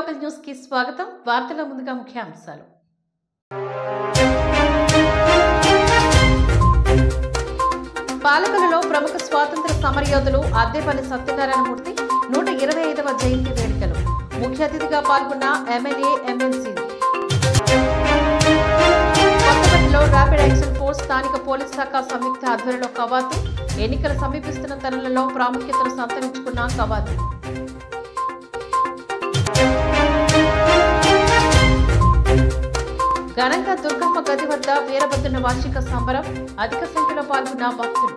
Local news కి స్వాగతం వార్తల ముందుగా ముఖ్యాంశాలు పాలకులలో ప్రముఖ స్వాతంత్ర సమరయోధులు అద్దెపల్లి సత్యనారాయణమూర్తి నూట ఇరవై ఐదవ జయంతి వేడుకలు ముఖ్య అతిథిగా పాల్గొన్న ఎమ్మెల్యే ఎమ్మెల్సీ కొత్తపల్లిలో ర్యాపిడ్ యాక్షన్ ఫోర్స్ స్థానిక పోలీస్ శాఖ సంయుక్త ఆధ్వర్యంలో కవాతు ఎన్నికలు సమీపిస్తున్న తరుణంలో ప్రాముఖ్యతను సంతరించుకున్న కవాతు ఘనంగా దుర్గమ్మ గది వద్ద వీరభద్రుని వార్షిక సంబరం అధిక సంఖ్యలో పాల్గొన్న భక్తులు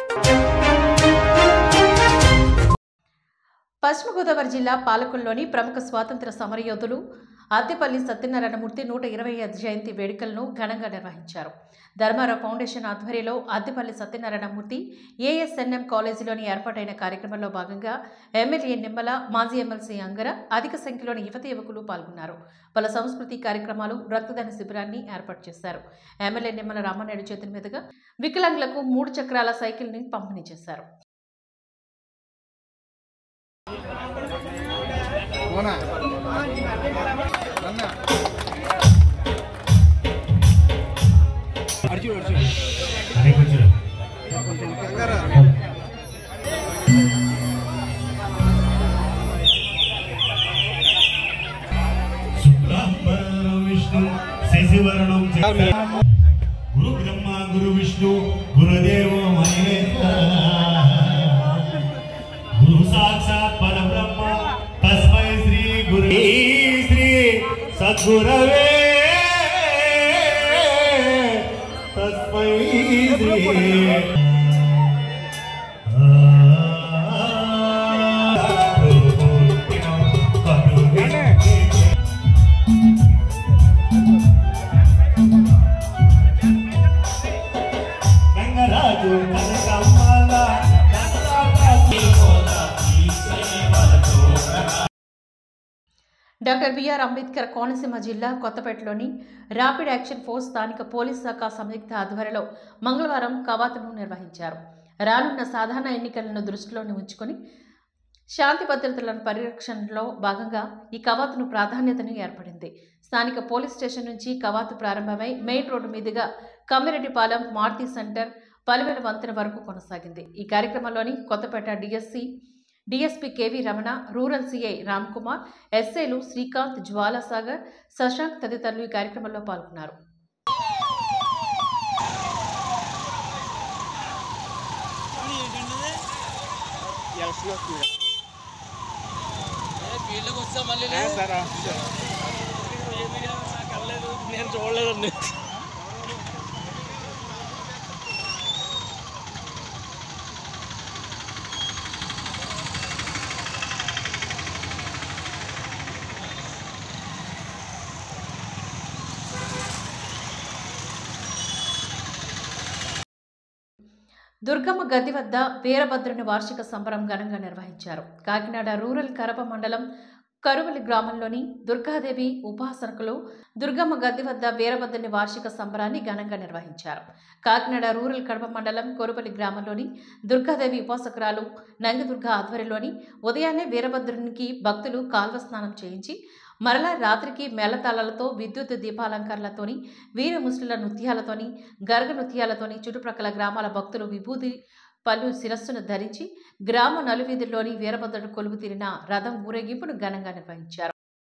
పశ్చిమ గోదావరి జిల్లా పాలకుల్లోని ప్రముఖ స్వాతంత్ర సమరయోధులు అద్దెపల్లి సత్యనారాయణమూర్తి నూట ఇరవై ఐదు జయంతి వేడుకలను ఘనంగా నిర్వహించారు ధర్మారావు ఫౌండేషన్ ఆధ్వర్యంలో అద్దెపల్లి సత్యనారాయణమూర్తి ఏఎస్ఎన్ఎం కాలేజీలోని ఏర్పాటైన కార్యక్రమంలో భాగంగా ఎమ్మెల్యే నిమ్మల మాజీ ఎమ్మెల్సీ అంగర అధిక సంఖ్యలోని యువత యువకులు పాల్గొన్నారు పలు సంస్కృతి కార్యక్రమాలు రక్తదాన శిబిరాన్ని ఏర్పాటు చేశారు ఎమ్మెల్యే నిమ్మల రామనాయుడు చేతుల మీదుగా వికలాంగులకు మూడు చక్రాల సైకిల్ని పంపిణీ చేశారు పోనా అన్న అర్జున్ అర్జున్ కొంచెం కంగారా శుక్లాంబరం విష్ణు శశివర్ణం చక్రం. గురు బ్రహ్మ గురు విష్ణు గురుదేవో మహేశ్వర గురు సాక్షాత్ పరబ్రహ్మ తస్మై శ్రీ గురు శ్రీ సద్గురవే తస్మై శ్రీ రంగరాజు కనకమ్మల డాక్టర్ బిఆర్ అంబేద్కర్ కోనసీమ జిల్లా కొత్తపేటలోని ర్యాపిడ్ యాక్షన్ ఫోర్స్ స్థానిక పోలీస్ శాఖ సంయుక్త ఆధ్వర్యంలో మంగళవారం కవాతును నిర్వహించారు రానున్న సాధారణ ఎన్నికలను దృష్టిలోని ఉంచుకొని శాంతి భద్రతల పరిరక్షణలో భాగంగా ఈ కవాతును ప్రాధాన్యతను ఏర్పడింది స్థానిక పోలీస్ స్టేషన్ నుంచి కవాతు ప్రారంభమై మెయిన్ రోడ్డు మీదుగా కమ్మిరెడ్డిపాలెం మారుతి సెంటర్ పలివెల వంతెన వరకు కొనసాగింది ఈ కార్యక్రమంలోని Kothapeta DSC DSP K V Ramana rural CI Ram Kumar ఎస్ఏలు శ్రీకాంత్ జ్వాలాసాగర్ శశాంక్ తదితరులు ఈ కార్యక్రమంలో పాల్గొన్నారు ఫీల్డ్కి వస్తా మళ్ళీ సరే నేను చూడలేదండి దుర్గమ్మ గది వద్ద వీరభద్రుని వార్షిక సంబరం ఘనంగా నిర్వహించారు కాకినాడ రూరల్ కరప మండలం కరువలి గ్రామంలోని దుర్గాదేవి ఉపాసనకులు దుర్గమ్మ గద్ది వద్ద వీరభద్రుని వార్షిక సంబరాన్ని ఘనంగా నిర్వహించారు కాకినాడ రూరల్ కడప మండలం కొరుపల్లి గ్రామంలోని దుర్గాదేవి ఉపాసకురాలు నంగదుర్గ ఆధ్వర్యంలోని ఉదయాన్నే వీరభద్రునికి భక్తులు కాల్వ స్నానం చేయించి మరలా రాత్రికి మేళతాళాలతో విద్యుత్ దీపాలంకరణలతోని వీర ముస్లింల నృత్యాలతోని గర్గ నృత్యాలతోని చుట్టుప్రక్కల గ్రామాల భక్తులు విభూతి పళ్ళు శిరస్సును ధరించి గ్రామ నలువీధుల్లోని వీరభద్రుడు కొలువు తీరిన రథం ఊరేగింపును ఘనంగా నిర్వహించారు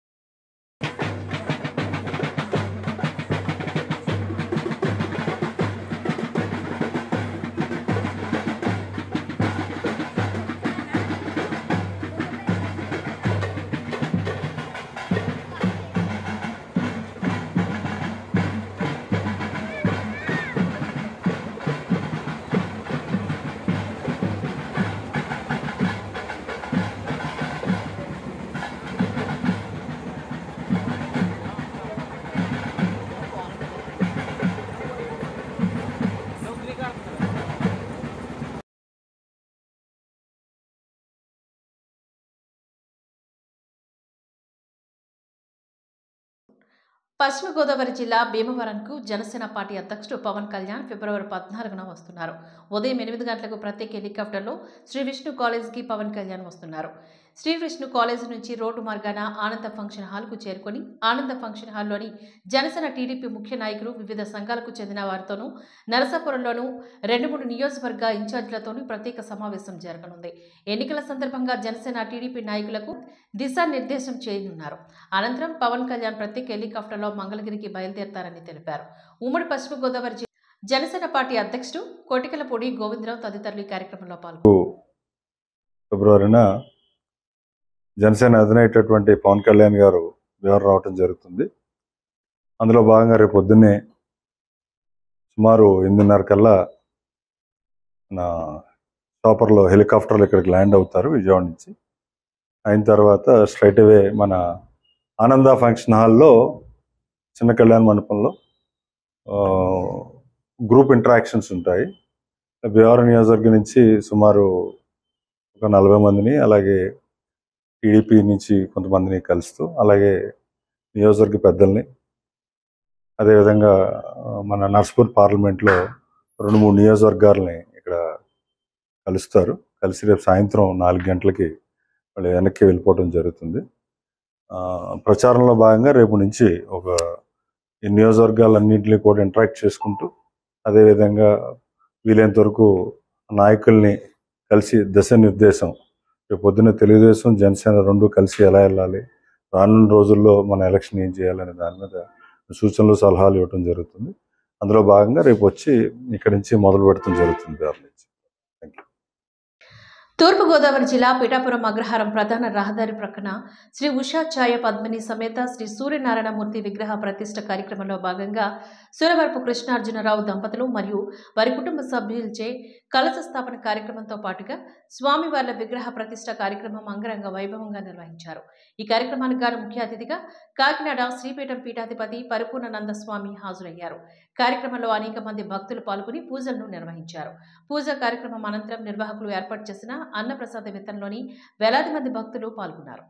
పశ్చిమ గోదావరి జిల్లా భీమవరంకు జనసేన పార్టీ అధ్యక్షుడు పవన్ కళ్యాణ్ ఫిబ్రవరి పద్నాలుగున వస్తున్నారు ఉదయం ఎనిమిది గంటలకు ప్రత్యేక హెలికాప్టర్లో శ్రీ విష్ణు కాలేజీకి పవన్ కళ్యాణ్ వస్తున్నారు శ్రీకృష్ణ కాలేజీ నుంచి రోడ్డు మార్గాన ఆనంద ఫంక్షన్ హాల్కు చేరుకొని ఆనంద ఫంక్షన్ హాల్లోని జనసేన టీడీపీ ముఖ్య నాయకులు వివిధ సంఘాలకు చెందిన వారితోనూ నరసాపురంలోనూ రెండు మూడు నియోజకవర్గ ఇన్ఛార్జీలతోనూ ప్రత్యేక సమావేశం జరగనుంది ఎన్నికల సందర్భంగా జనసేన టీడీపీ నాయకులకు దిశానిర్దేశం చేయనున్నారు అనంతరం పవన్ కళ్యాణ్ ప్రత్యేక హెలికాప్టర్లో మంగళగిరికి బయలుదేరతారని తెలిపారు ఉమ్మడి పశ్చిమ గోదావరి జిల్లా జనసేన పార్టీ అధ్యక్షుడు కోటికలపూడి గోవిందరావు తదితరులు ఈ కార్యక్రమంలో పాల్గొన్నారు ఫిబ్రవరిన జనసేన అధినేటటువంటి పవన్ కళ్యాణ్ గారు వివరణ రావటం జరుగుతుంది అందులో భాగంగా రేపు పొద్దున్నే సుమారు ఎనిమిదిన్నర కల్లా నా చాపర్లో హెలికాప్టర్లు ఇక్కడికి ల్యాండ్ అవుతారు విజయవాడ నుంచి అయిన తర్వాత స్ట్రైట్ అవే మన ఆనంద ఫంక్షన్ హాల్లో చిన్న కళ్యాణ మండపంలో ఆ, గ్రూప్ ఇంటరాక్షన్స్ ఉంటాయి భీమవరం నియోజకవర్గం నుంచి సుమారు ఒక నలభై మందిని అలాగే టీడీపీ నుంచి కొంతమందిని కలుస్తూ అలాగే నియోజకవర్గ పెద్దల్ని అదేవిధంగా ఆ, మన నర్స్పూర్ పార్లమెంట్లో రెండు మూడు నియోజకవర్గాలని ఇక్కడ కలుస్తారు కలిసి రేపు సాయంత్రం నాలుగు గంటలకి వాళ్ళు వెనక్కి వెళ్ళిపోవడం జరుగుతుంది ఆ, ప్రచారంలో భాగంగా రేపు నుంచి ఒక ఈ నియోజకవర్గాలన్నింటినీ కూడా ఇంటరాక్ట్ చేసుకుంటూ అదేవిధంగా వీలైనంత వరకు నాయకుల్ని కలిసి దశ నిర్దేశం రేపు పొద్దున్న తెలుగుదేశం జనసేన రెండు కలిసి ఎలా వెళ్ళాలి రానున్న రోజుల్లో మన ఎలక్షన్ ఏం చేయాలనే దాని మీద సూచనలు సలహాలు ఇవ్వడం జరుగుతుంది అందులో భాగంగా రేపు వచ్చి ఇక్కడి నుంచి మొదలు పెడతాం జరుగుతుంది గారి నుంచి తూర్పుగోదావరి జిల్లా పిఠాపురం అగ్రహారం ప్రధాన రహదారి ప్రక్కన శ్రీ ఉషా ఛాయ పద్మిని సమేత శ్రీ సూర్యనారాయణమూర్తి విగ్రహ ప్రతిష్ఠ కార్యక్రమంలో భాగంగా సురవరపు కృష్ణార్జునరావు దంపతులు మరియు వారి కుటుంబ సభ్యులచే కలశ స్థాపన కార్యక్రమంతో పాటుగా స్వామివార్ల విగ్రహ ప్రతిష్ఠ కార్యక్రమం అంగరంగ వైభవంగా నిర్వహించారు ఈ కార్యక్రమానికి గాను ముఖ్య అతిథిగా కాకినాడ శ్రీపీఠం పీఠాధిపతి పరిపూర్ణానంద స్వామి హాజరయ్యారు కార్యక్రమంలో అనేక మంది భక్తులు పాల్గొని పూజలను నిర్వహించారు పూజా కార్యక్రమం అనంతరం నిర్వాహకులు ఏర్పాటు చేసిన అన్నప్రసాద వితరణలోని వేలాది మంది భక్తులు పాల్గొన్నారు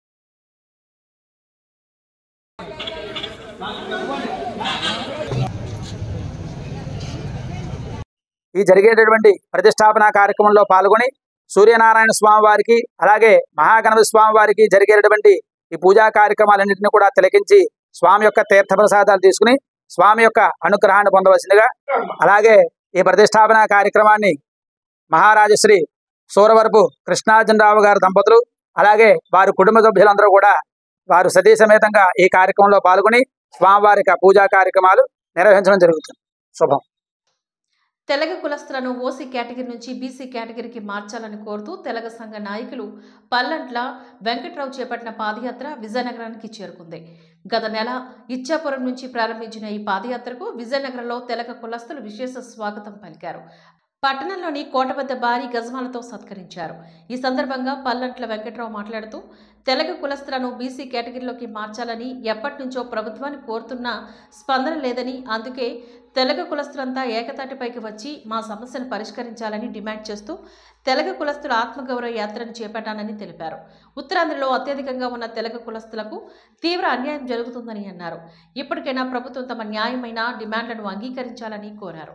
ఈ జరిగేటటువంటి ప్రతిష్టాపన కార్యక్రమంలో పాల్గొని సూర్యనారాయణ స్వామి వారికి అలాగే మహాగణపతి స్వామి వారికి జరిగేటటువంటి ఈ పూజా కార్యక్రమాలన్నింటినీ కూడా తిలకించి స్వామి యొక్క తీర్థ ప్రసాదాలు తీసుకుని స్వామి యొక్క అనుగ్రహాన్ని పొందవలసిందిగా అలాగే ఈ ప్రతిష్టాపన కార్యక్రమాన్ని మహారాజశ్రీ సూరవరపు కృష్ణార్జునరావు గారి దంపతులు అలాగే వారి కుటుంబ సభ్యులందరూ కూడా వారు సతీ సమేతంగా ఈ కార్యక్రమంలో పాల్గొని స్వామివారి యొక్క పూజా కార్యక్రమాలు నిర్వహించడం జరుగుతుంది శుభం తెలగ కులస్తులను ఓసీ కేటగిరీ నుంచి బీసీ కేటగిరీకి మార్చాలని కోరుతూ తెలగ సంఘ నాయకులు పల్లంట్ల వెంకట్రావు చేపట్టిన పాదయాత్ర విజయనగరానికి చేరుకుంది గత నెల ఇచ్చాపురం నుంచి ప్రారంభించిన ఈ పాదయాత్రకు విజయనగరంలో తెలగ కులస్తులు విశేష స్వాగతం పలికారు పట్టణంలోని కోట వద్ద భారీ గజమాలతో సత్కరించారు ఈ సందర్భంగా పల్లంట్ల వెంకట్రావు మాట్లాడుతూ తెలగ కులస్తులను బీసీ కేటగిరీలోకి మార్చాలని ఎప్పటి నుంచో ప్రభుత్వాన్ని కోరుతున్నా స్పందన లేదని అందుకే తెలగ కులస్తులంతా ఏకతాటిపైకి వచ్చి మా సమస్యను పరిష్కరించాలని డిమాండ్ చేస్తూ తెలగ కులస్తుల ఆత్మగౌరవ యాత్రను చేపట్టానని తెలిపారు ఉత్తరాంధ్రలో అత్యధికంగా ఉన్న తెలగ కులస్తులకు తీవ్ర అన్యాయం జరుగుతుందని అన్నారు ఇప్పటికైనా ప్రభుత్వం తమ న్యాయమైన డిమాండ్లను అంగీకరించాలని కోరారు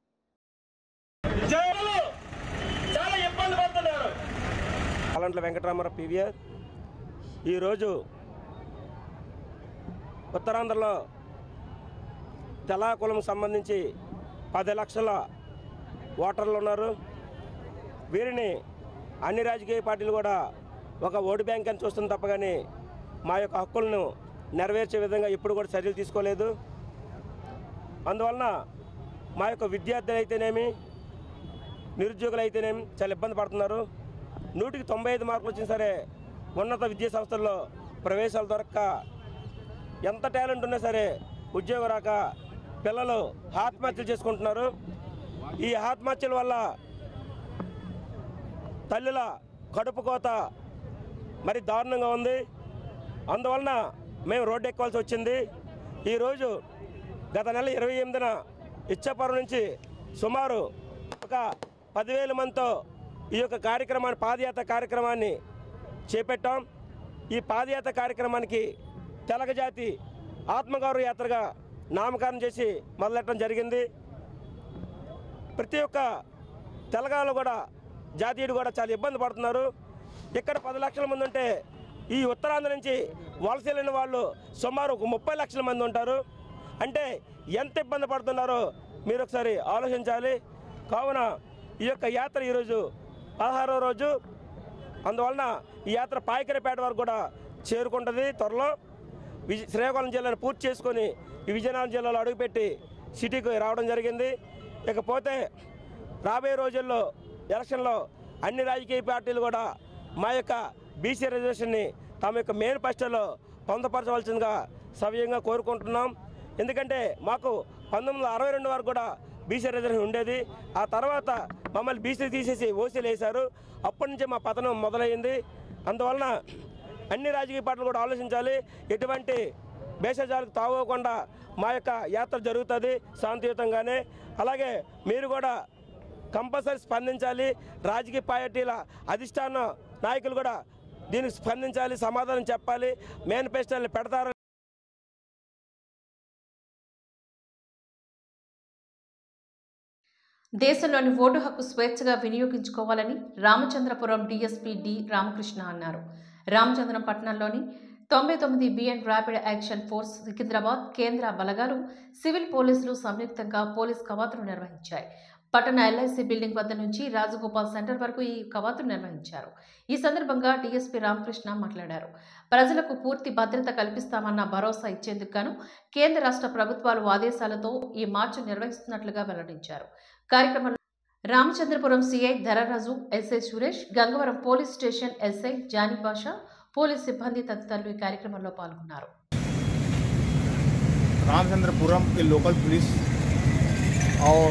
చాలా ఇబ్బంది పడుతున్నారు అలాంటి వెంకటరామారావు పీవీఆర్ ఈరోజు ఉత్తరాంధ్రలో తెలాకులం సంబంధించి పది లక్షల ఓటర్లు ఉన్నారు వీరిని అన్ని రాజకీయ పార్టీలు కూడా ఒక ఓటు బ్యాంక్ అని చూస్తుంది తప్ప కానీ మా యొక్క హక్కులను నెరవేర్చే విధంగా ఎప్పుడు కూడా చర్యలు తీసుకోలేదు అందువలన మా యొక్క విద్యార్థులు అయితేనేమి నిరుద్యోగులు అయితేనేమి చాలా ఇబ్బంది పడుతున్నారు నూటికి తొంభై ఐదు మార్కులు వచ్చినా సరే ఉన్నత విద్యా సంస్థల్లో ప్రవేశాలు దొరక్క ఎంత టాలెంట్ ఉన్నా సరే ఉద్యోగం రాక పిల్లలు ఆత్మహత్యలు చేసుకుంటున్నారు ఈ ఆత్మహత్యల వల్ల తల్లుల కడుపు కోత మరి దారుణంగా ఉంది అందువలన మేము రోడ్డు ఎక్కవలసి వచ్చింది ఈరోజు గత నెల ఇరవై ఎనిమిదిన ఇచ్చాపురం నుంచి సుమారు ఒక పదివేల మందితో ఈ యొక్క కార్యక్రమాన్ని పాదయాత్ర కార్యక్రమాన్ని చేపట్టాం ఈ పాదయాత్ర కార్యక్రమానికి తెలగజాతి ఆత్మగౌరవ యాత్రగా నామకరణం చేసి మొదలెట్టడం జరిగింది ప్రతి ఒక్క తెలంగాణలో కూడా జాతీయుడు కూడా చాలా ఇబ్బంది పడుతున్నారు ఇక్కడ పది లక్షల మంది ఉంటే ఈ ఉత్తరాంధ్ర నుంచి వలస వెళ్ళిన వాళ్ళు సుమారు ఒక ముప్పై లక్షల మంది ఉంటారు అంటే ఎంత ఇబ్బంది పడుతున్నారో మీరు ఒకసారి ఆలోచించాలి కావున ఈ యొక్క యాత్ర ఈరోజు పదహారో రోజు అందువలన ఈ యాత్ర పాయకరపేట వరకు కూడా చేరుకుంటుంది త్వరలో విజ శ్రీకాకుళం జిల్లాను పూర్తి చేసుకొని ఈ విజయనగరం జిల్లాలో అడుగుపెట్టి సిటీకి రావడం జరిగింది ఇకపోతే రాబోయే రోజుల్లో ఎలక్షన్లో అన్ని రాజకీయ పార్టీలు కూడా మా యొక్క బీసీ రిజర్వేషన్ని తమ యొక్క మేనిఫెస్టోలో పొందపరచవలసిందిగా సవ్యంగా కోరుకుంటున్నాం ఎందుకంటే మాకు పంతొమ్మిది వందల అరవై రెండు వరకు కూడా బీసీ రిజర్వేషన్ ఉండేది ఆ తర్వాత మమ్మల్ని బీసీ తీసేసి ఓసీలు వేశారు అప్పటి నుంచే మా పతనం మొదలైంది అందువలన అన్ని రాజకీయ పార్టీలు కూడా ఆలోచించాలి ఎటువంటి భేషజాలకు తావకుండా మా యొక్క యాత్ర జరుగుతుంది శాంతియుతంగానే అలాగే మీరు కూడా కంపల్సరీ స్పందించాలి రాజకీయ పార్టీల అధిష్టాన నాయకులు కూడా దీనికి స్పందించాలి సమాధానం చెప్పాలి మేనిఫెస్టోలు పెడతారు దేశంలోని ఓటు హక్కు స్వేచ్ఛగా వినియోగించుకోవాలని రామచంద్రపురం డీఎస్పీ డి రామకృష్ణ అన్నారు రామచంద్రం పట్టణంలోని తొంభై తొమ్మిది BN rapid action force Secunderabad కేంద్ర బలగాలు సివిల్ పోలీసులు సంయుక్తంగా పోలీస్ కవాతులు నిర్వహించాయి పట్టణ ఎల్ఐసి బిల్డింగ్ వద్ద నుంచి రాజగోపాల్ సెంటర్ వరకు ఈ కవాతులు నిర్వహించారు ఈ సందర్భంగా డీఎస్పీ రామకృష్ణ మాట్లాడారు ప్రజలకు పూర్తి భద్రత కల్పిస్తామన్న భరోసా ఇచ్చేందుకు గాను కేంద్ర రాష్ట్ర ప్రభుత్వాలు ఆదేశాలతో ఈ మార్చు నిర్వహిస్తున్నట్లుగా వెల్లడించారు కార్యక్రమంలో Ramachandrapuram CI Dhararaju SI Suresh Gangavaram police station SI Jani Basha police సిబ్బంది తదితరులు ఈ కార్యక్రమంలో పాల్గొన్నారు रामचंद्रपुरम के लोकल पुलिस और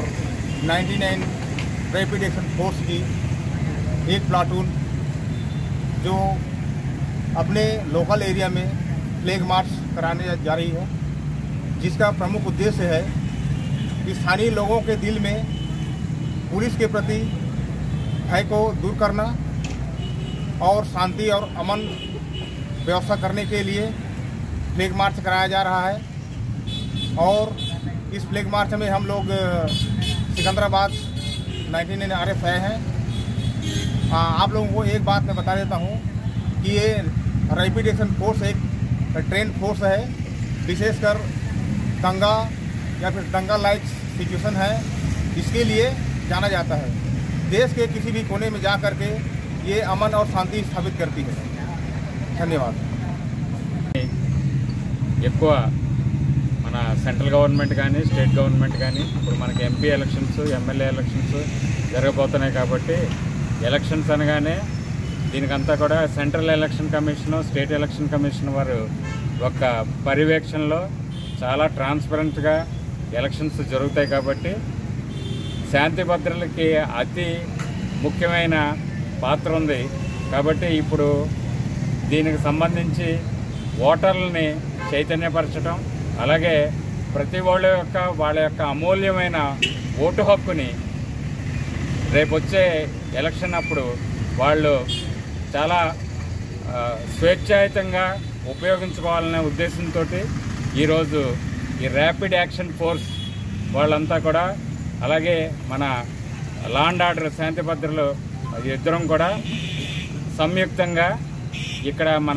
99 रैपिड एक्शन फोर्स की एक प्लाटून जो अपने लोकल एरिया में फ्लैग मार्च कराने जा रही है जिसका प्रमुख उद्देश्य है कि स्थानीय लोगों के दिल में पुलिस के प्रति भय को दूर करना और शांति और अमन व्यवस्था करने के लिए फ्लैग मार्च कराया जा रहा है और इस फ्लैग मार्च में हम लोग अ, सिकंदराबाद 99 आर एफ आए हैं हाँ, आप लोगों को एक बात मैं बता देता हूँ कि ये रैपिड एक्शन फोर्स एक ट्रेन फोर्स है विशेषकर दंगा या फिर दंगा लाइक सिचुएशन है इसके लिए जाना जाता है देश के किसी भी कोने में जा करके ये अमन और शांति स्थापित करती है धन्यवाद ఎక్కువ మన సెంట్రల్ గవర్నమెంట్ కానీ స్టేట్ గవర్నమెంట్ కానీ ఇప్పుడు మనకి ఎంపీ ఎలక్షన్స్ ఎమ్మెల్యే ఎలక్షన్స్ జరగబోతున్నాయి కాబట్టి ఎలక్షన్స్ అనగానే దీనికంతా కూడా central election commission state election commission వారు ఒక పర్యవేక్షణలో చాలా ట్రాన్స్పరెంట్గా ఎలక్షన్స్ జరుగుతాయి కాబట్టి శాంతి భద్రతలకి అతి ముఖ్యమైన పాత్ర ఉంది కాబట్టి ఇప్పుడు దీనికి సంబంధించి ఓటర్లని చైతన్యపరచడం అలాగే ప్రతి వాళ్ళ యొక్క వాళ్ళ యొక్క అమూల్యమైన ఓటు హక్కుని రేపు వచ్చే ఎలక్షన్ అప్పుడు వాళ్ళు చాలా ఆ, స్వేచ్ఛాయుతంగా ఉపయోగించుకోవాలనే ఉద్దేశంతో ఈరోజు ఈ ర్యాపిడ్ యాక్షన్ ఫోర్స్ వాళ్ళంతా కూడా అలాగే మన లాండ్ ఆర్డర్ శాంతి భద్రతలు ఇద్దరం కూడా సంయుక్తంగా ఇక్కడ మన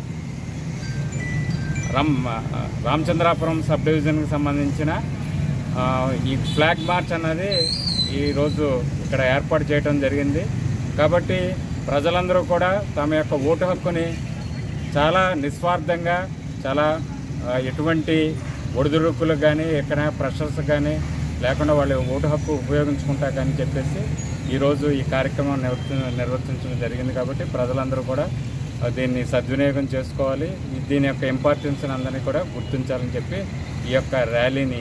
రామ్ రామచంద్రాపురం సబ్ డివిజన్కి సంబంధించిన ఆ, ఈ ఫ్లాగ్ మార్చ్ అన్నది ఈరోజు ఇక్కడ ఏర్పాటు చేయడం జరిగింది కాబట్టి ప్రజలందరూ కూడా తమ యొక్క ఓటు హక్కుని చాలా నిస్వార్థంగా చాలా ఆ, ఎటువంటి ఒడిదుడుకులకు కానీ ఎక్కడ ప్రెషర్స్ కానీ లేకుండా వాళ్ళ ఓటు హక్కు ఉపయోగించుకుంటా కానీ చెప్పేసి ఈరోజు ఈ కార్యక్రమం నిర్వర్తి నిర్వర్తించడం జరిగింది కాబట్టి ప్రజలందరూ కూడా ఆ, దీన్ని సద్వినియోగం చేసుకోవాలి ఈ- దీని యొక్క ఇంపార్టెన్స్ని అందరినీ కూడా గుర్తించాలని చెప్పి ఈ యొక్క ర్యాలీని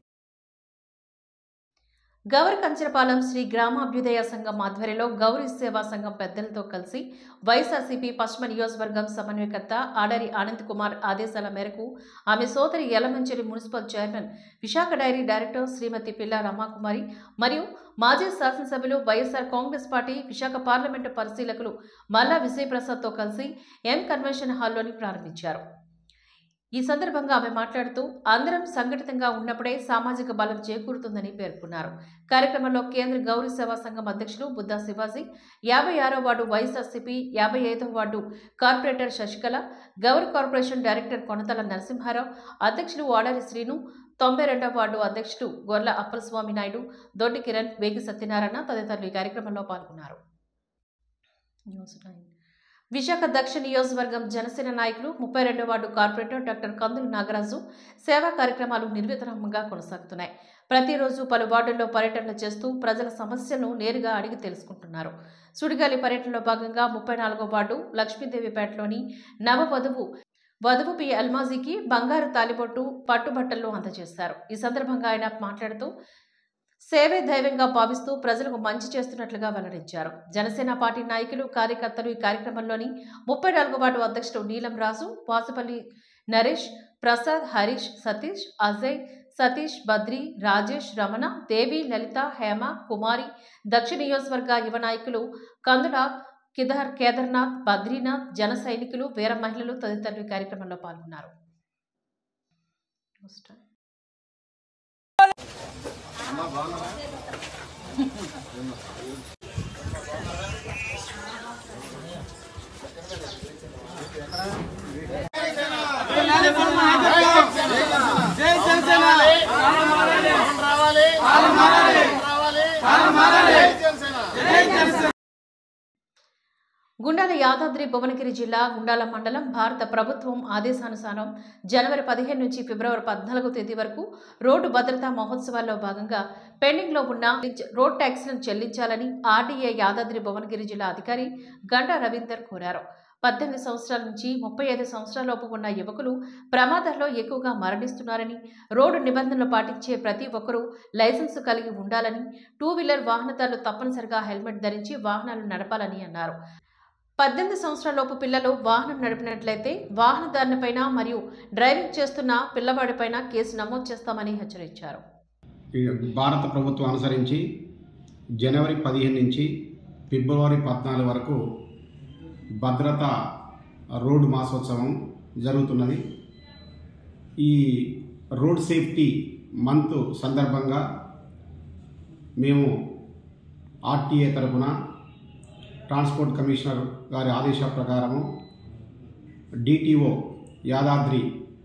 గౌరి కంచరపాలెం శ్రీ గ్రామాభ్యుదయ సంఘం ఆధ్వర్యంలో గౌరీ సేవా సంఘం పెద్దలతో కలిసి వైఎస్ఆర్సీపీ పశ్చిమ నియోజకవర్గం సమన్వయకర్త ఆడరి ఆనంద్ కుమార్ ఆదేశాల మేరకు ఆమె సోదరి Yelamanchili municipal chairman Visakha dairy director Shrimati Pilla Ramakumari మరియు మాజీ శాసనసభ్యులు వైఎస్ఆర్ కాంగ్రెస్ పార్టీ విశాఖ పార్లమెంటు పరిశీలకులు మల్లా విజయప్రసాద్తో కలిసి ఎం కన్వెన్షన్ హాల్లోని ప్రారంభించారు ఈ సందర్భంగా ఆమె మాట్లాడుతూ అందరం సంఘటితంగా ఉన్నప్పుడే సామాజిక బలం చేకూరుతుందని పేర్కొన్నారు కార్యక్రమంలో కేంద్ర గౌరీ సేవా సంఘం అధ్యక్షులు బుద్ధా శివాజీ యాభై ఆరో వార్డు వైఎస్ఆర్సీపీ యాభై ఐదో ward corporator Sasikala Gaur corporation director Konathala Narasimharao అధ్యక్షులు వాడారి శ్రీను తొంభై రెండవ వార్డు అధ్యక్షుడు గొర్ల అప్పలస్వామి నాయుడు దొడ్డి కిరణ్ వేగి సత్యనారాయణ తదితరులు ఈ కార్యక్రమంలో పాల్గొన్నారు న్యూస్ నైన్ విశాఖ దక్షిణ నియోజకవర్గం జనసేన నాయకులు ముప్పై రెండో వార్డు కార్పొరేటర్ డాక్టర్ కందులు నాగరాజు సేవా కార్యక్రమాలు నిర్విధనంగా కొనసాగుతున్నాయి ప్రతిరోజు పలు వార్డుల్లో పర్యటనలు చేస్తూ ప్రజల సమస్యలను నేరుగా అడిగి తెలుసుకుంటున్నారు సుడిగాలి పర్యటనలో భాగంగా ముప్పై నాలుగో వార్డు లక్ష్మీదేవిపేటలోని నవ వధువు వధువు పి అల్మాజీకి బంగారు తాలిబొట్టు పట్టుబట్టలు అందజేశారు ఈ సందర్భంగా ఆయన మాట్లాడుతూ సేవే దైవంగా భావిస్తూ ప్రజలకు మంచి చేస్తున్నట్లుగా వెల్లడించారు జనసేన పార్టీ నాయకులు కార్యకర్తలు ఈ కార్యక్రమంలోని ముప్పై నాలుగో వార్డు అధ్యక్షుడు నీలం రాజు వాసుపల్లి నరేష్ ప్రసాద్ హరీష్ సతీష్ అజయ్ సతీష్ బద్రి రాజేష్ రమణ దేవి లలిత హేమ కుమారి దక్షిణ నియోజకవర్గ యువ నాయకులు కందుల కిదార్ కేదార్నాథ్ బద్రీనాథ్ జన సైనికులు వీర మహిళలు తదితరులు ఈ కార్యక్రమంలో పాల్గొన్నారు గుండాల యాదాద్రి భువనగిరి జిల్లా గుండాల మండలం భారత ప్రభుత్వం ఆదేశానుసారం జనవరి పదిహేను నుంచి ఫిబ్రవరి పద్నాలుగో తేదీ వరకు రోడ్డు భద్రతా మహోత్సవాల్లో భాగంగా పెండింగ్లో ఉన్న రోడ్ ట్యాక్స్లను చెల్లించాలని ఆర్డీఏ యాదాద్రి భువనగిరి జిల్లా అధికారి గంటా రవీందర్ కోరారు పద్దెనిమిది సంవత్సరాల నుంచి ముప్పై ఐదు సంవత్సరాలలోపు ఉన్న యువకులు ప్రమాదాల్లో ఎక్కువగా మరణిస్తున్నారని రోడ్డు నిబంధనలు పాటించే ప్రతి ఒక్కరూ లైసెన్సు కలిగి ఉండాలని టూ వీలర్ వాహనదారులు తప్పనిసరిగా హెల్మెట్ ధరించి వాహనాలు నడపాలని అన్నారు పద్దెనిమిది సంవత్సరాలలోపు పిల్లలు వాహనం నడిపినట్లయితే వాహనదారునిపైన మరియు డ్రైవింగ్ చేస్తున్న పిల్లవాడిపైన కేసు నమోదు చేస్తామని హెచ్చరించారు ఈ భారత ప్రభుత్వం అనుసరించి జనవరి పదిహేను నుంచి ఫిబ్రవరి పద్నాలుగు వరకు భద్రత రోడ్డు మాసోత్సవం జరుగుతున్నది ఈ రోడ్ సేఫ్టీ మంత్ సందర్భంగా మేము ఆర్టీఏ తరపున ట్రాన్స్పోర్ట్ కమిషనర్ గారి ఆదేశాల ప్రకారము డిటిఓ యాదాద్రి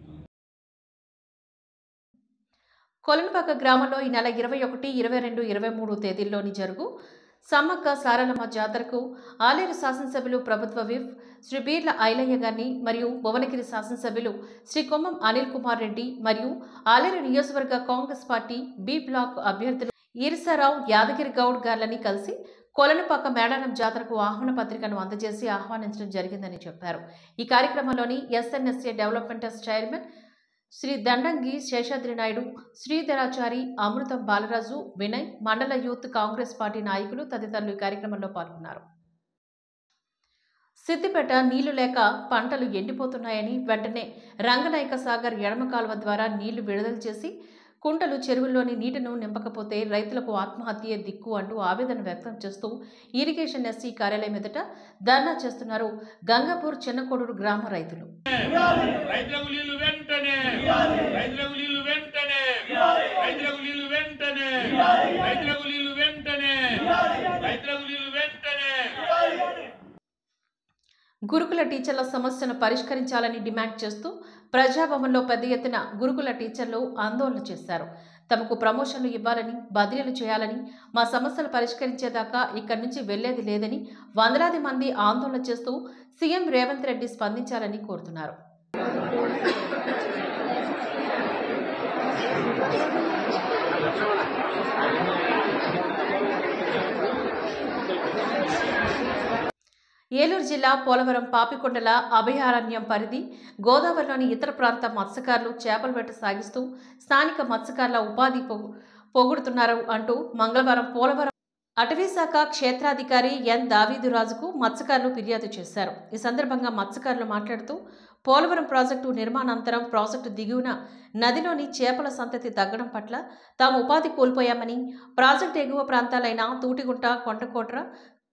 కొలనుపాక గ్రామంలో ఈ నెల ఇరవై ఒకటి ఇరవై రెండు ఇరవై మూడు తేదీల్లోని జరుగు సమ్మక్క సారలమ్మ జాతరకు ఆలేరు శాసనసభ్యులు ప్రభుత్వ విప్ శ్రీ బీర్ల ఐలయ్య గారిని మరియు భువనగిరి శాసనసభ్యులు శ్రీ కొమ్మం అనిల్ కుమార్ రెడ్డి మరియు ఆలేరు నియోజకవర్గ కాంగ్రెస్ పార్టీ బి బ్లాక్ అభ్యర్థులు ఈర్సారావు యాదగిరి గౌడ్ గార్లని కలిసి కొలనుపాక మేడారం జాతరకు ఆహ్వాన పత్రికను అందజేసి ఆహ్వానించడం జరిగిందని చెప్పారు ఈ కార్యక్రమంలోని SNSA development chairman Shri Dandangi Seshadri Naidu Sridharachari Amrutham Balaraju Vinay మండల యూత్ కాంగ్రెస్ పార్టీ నాయకులు తదితరులు ఈ కార్యక్రమంలో పాల్గొన్నారు సిద్దిపేట నీళ్లు లేక పంటలు ఎండిపోతున్నాయని వెంటనే రంగనాయక సాగర్ ఎడమ కాలువ ద్వారా నీళ్లు విడుదల చేసి కుంటలు చెరువుల్లోని నీటిను నింపకపోతే రైతులకు ఆత్మహత్యే దిక్కు అంటూ ఆవేదన వ్యక్తం చేస్తూ ఇరిగేషన్ ఎస్సీ కార్యాలయం ఎదుట ధర్నా చేస్తున్నారు గంగాపూర్ చిన్నకోడూరు గ్రామ రైతులు రైతులకు నీళ్లు వెంటనే రైతులకు నీళ్లు వెంటనే రైతులకు నీళ్లు వెంటనే రైతులకు నీళ్లు వెంటనే రైతులకు నీళ్లు వెంటనే గురుకుల టీచర్ల సమస్యను పరిష్కరించాలని డిమాండ్ చేస్తూ ప్రజాభవన్లో పెద్ద ఎత్తున గురుకుల టీచర్లు ఆందోళన చేశారు తమకు ప్రమోషన్లు ఇవ్వాలని బదిలీలు చేయాలని మా సమస్యలు పరిష్కరించేదాకా ఇక్కడి నుంచి వెళ్లేది లేదని వందలాది మంది ఆందోళన చేస్తూ సీఎం రేవంత్ రెడ్డి స్పందించాలని కోరుతున్నారు ఏలూరు జిల్లా పోలవరం పాపికొండల అభయారణ్యం పరిధి గోదావరిలోని ఇతర ప్రాంత మత్స్యకారులు చేపల వేట సాగిస్తూ స్థానిక మత్స్యకారుల ఉపాధి పొగు- పోగొడుతున్నారు అంటూ మంగళవారం పోలవరం అటవీశాఖ క్షేత్రాధికారి ఎన్ దావీదురాజుకు మత్స్యకారులు ఫిర్యాదు చేశారు ఈ సందర్భంగా మత్స్యకారులు మాట్లాడుతూ పోలవరం ప్రాజెక్టు నిర్మాణాంతరం ప్రాజెక్టు దిగువన నదిలోని చేపల సంతతి తగ్గడం పట్ల తాము ఉపాధి కోల్పోయామని ప్రాజెక్టు ఎగువ ప్రాంతాలైన తూటిగుంట కొంటకోట్ర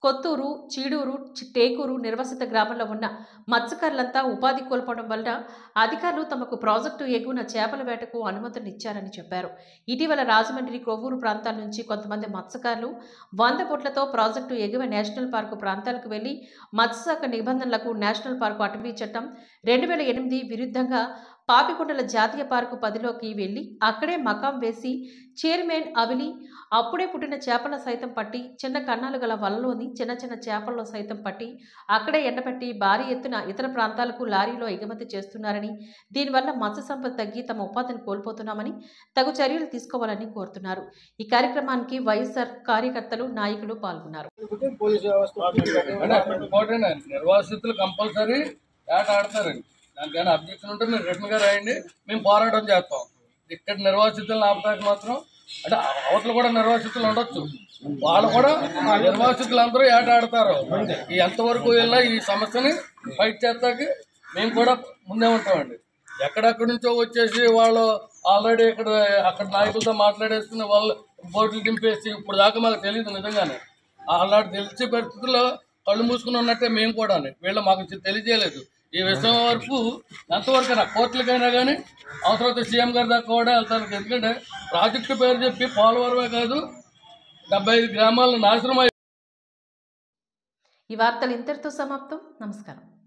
కొత్తూరు చీడూరు చి- టేకూరు నిర్వసిత గ్రామంలో ఉన్న మత్స్యకారులంతా ఉపాధి కోల్పోవడం వలన అధికారులు తమకు ప్రాజెక్టు ఎగువన చేపల వేటకు అనుమతులు చెప్పారు ఇటీవల రాజమండ్రి కొవ్వూరు ప్రాంతాల నుంచి కొంతమంది మత్స్యకారులు వంద కోట్లతో ప్రాజెక్టు ఎగువ నేషనల్ పార్కు ప్రాంతాలకు వెళ్లి మత్స్యశాఖ నిబంధనలకు నేషనల్ పార్కు అటవీ చట్టం రెండు వేల ఎనిమిది విరుద్ధంగా పాపికొండల జాతీయ పార్కు పదిలోకి వెళ్లి అక్కడే మకాం వేసి చైర్మన్ అవిలి అప్పుడే పుట్టిన చేపల సైతం పట్టి చిన్న కన్నాలు గల వలలోని చిన్న చిన్న చేపల్లో సైతం పట్టి అక్కడే ఎండబెట్టి భారీ ఎత్తున ఇతర ప్రాంతాలకు లారీలో ఎగుమతి చేస్తున్నారని దీనివల్ల మత్స్య సంపద తగ్గి తమ ఉపాధిని కోల్పోతున్నామని తగు చర్యలు తీసుకోవాలని కోరుతున్నారు ఈ కార్యక్రమానికి వైఎస్ఆర్ కార్యకర్తలు నాయకులు పాల్గొన్నారు ఇంపార్టెంట్ అండి నిర్వాసితులు కంపల్సరీ ఆట ఆడతారండి దానికైనా అబ్జెక్షన్ ఉంటే మీరు రిటర్న్ గా రాయండి మేము పోరాటం చేస్తాం ఇక్కడ నిర్వాసితులను ఆపడానికి మాత్రం అంటే అవతల కూడా నిర్వాసితులు ఉండొచ్చు వాళ్ళు కూడా నిర్వాసితులు అందరూ ఆట ఆడతారు ఈ ఎంతవరకు వెళ్ళినా ఈ సమస్యని ఫైట్ చేస్తాకి మేము కూడా ముందే ఉంటామండి ఎక్కడెక్కడి నుంచో వచ్చేసి వాళ్ళు ఆల్రెడీ ఇక్కడ అక్కడ నాయకులతో మాట్లాడేసుకుని వాళ్ళు బోట్లు దింపేసి ఇప్పుడు దాకా మాకు తెలియదు నిజంగానే అలాంటి తెలిసే పరిస్థితుల్లో కళ్ళు మూసుకుని ఉన్నట్టే మేము కూడా వీళ్ళు మాకు తె- తెలియజేయలేదు ఈ విషయం వరకు ఎంతవరకు నా కోర్టులకైనా కానీ అవసరమైతే సీఎం గారి దాకా కూడా వెళ్తారు ఎందుకంటే ప్రాజెక్టు పేరు చెప్పి పోలవరమే కాదు డెబ్బై ఐదు గ్రామాలను నాశనం అయి ఈ వార్తలు ఇంతటితో సమాప్తం నమస్కారం